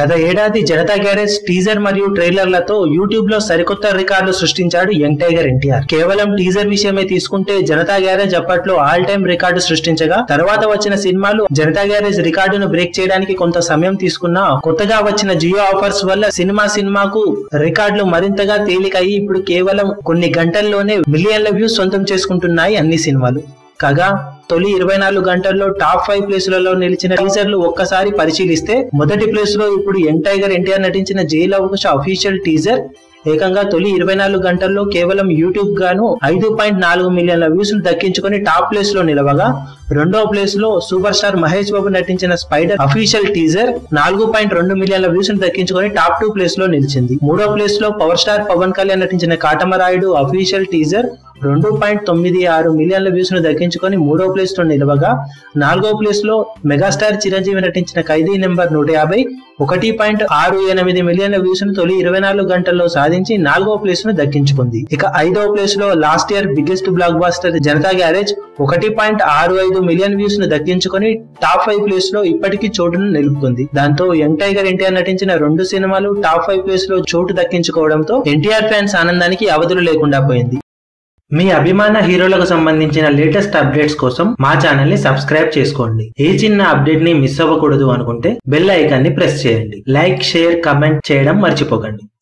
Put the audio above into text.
గత ఏడాది Janata garage teaser మరియు ట్రైలర్లతో యూట్యూబ్ లో సరికొత్త రికార్డు సృష్టించాడు యంగ్ టైగర్ ఎన్టీఆర్ కేవలం టీజర్ విషయమే తీసుకుంటే జనతా గ్యారేజ్ అప్పట్లో ఆల్ టైమ్ రికార్డు సృష్టించగా తర్వాత వచ్చిన సినిమాలు జనతా గ్యారేజ్ రికార్డును బ్రేక్ చేయడానికి కొంత సమయం తీసుకున్నా కొత్తగా వచ్చిన జియో ఆఫర్స్ వల్ల సినిమా సినిమాకు రికార్డులు మరింతగా తేలికయ్యి ఇప్పుడు కేవలం కొన్ని గంటల్లోనే మిలియన్ల వ్యూస్ సొంతం చేసుకుంటున్నాయి అన్ని సినిమాలు కాగా తొలి ఇరవై నాలుగు గంటల్లో టాప్ ఫైవ్ ప్లేసులలో నిలిచిన టీజర్లు ఒక్కసారి పరిశీలిస్తే మొదటి ప్లేస్ లో ఇప్పుడు యంగ్ టైగర్ ఎన్టీఆర్ నటించిన జైల్ అవకాశ అఫీషియల్ టీజర్ ఏకంగా తొలి ఇరవై నాలుగు గంటల్లో కేవలం యూట్యూబ్ గాను ఐదు పాయింట్ నాలుగు మిలియన్ల వ్యూస్ దక్కించుకొని టాప్ ప్లేస్ లో నిలవగా రెండో ప్లేస్ లో సూపర్ స్టార్ మహేష్ బాబు నటించిన స్పైడర్ అఫీషియల్ టీజర్ నాలుగు పాయింట్ రెండు మిలియన్ల వ్యూస్ దక్కించుకొని టాప్ టూ ప్లేస్ లో నిలిచింది మూడో ప్లేస్ లో పవర్ స్టార్ పవన్ కళ్యాణ్ నటించిన కాటమరాయుడు అఫీషియల్ టీజర్ రెండు పాయింట్ తొమ్మిది ఆరు మిలియన్ల వ్యూస్ ను దక్కించుకొని మూడో ప్లేస్ లో నిలవగా నాలుగో ప్లేస్ లో మెగాస్టార్ చిరంజీవి నటించిన ఖైదీ నెంబర్ నూట యాభై ఒకటి పాయింట్ ఆరు ఎనిమిది మిలియన్ల వ్యూస్ ను తొలి ఇరవై నాలుగు గంటల్లో సాధించి నాలుగో ప్లేస్ ను దక్కించుకుంది ఇక ఐదో ప్లేస్ లో last year biggest blockbuster Janatha Garage ఒకటి పాయింట్ ఆరు ఐదు మిలియన్ వ్యూస్ ను దక్కించుకొని టాప్ ఫైవ్ ప్లేస్ లో ఇప్పటికీ చోటును నిలుపుకుంది దాంతో యంగ్ టైగర్ ఎన్టీఆర్ నటించిన రెండు సినిమాలు టాప్ ఫైవ్ ప్లేస్ లో చోటు దక్కించుకోవడంతో ఎన్టీఆర్ ఫ్యాన్స్ ఆనందానికి అవధులు లేకుండా పోయింది మీ అభిమాన హీరోలకు సంబంధించిన లేటెస్ట్ అప్డేట్స్ కోసం మా ఛానల్ ని సబ్స్క్రైబ్ చేసుకోండి ఏ చిన్న అప్డేట్ ని మిస్ అవ్వకూడదు అనుకుంటే బెల్ ఐకాన్ ని ప్రెస్ చేయండి లైక్ షేర్ కమెంట్ చేయడం మర్చిపోకండి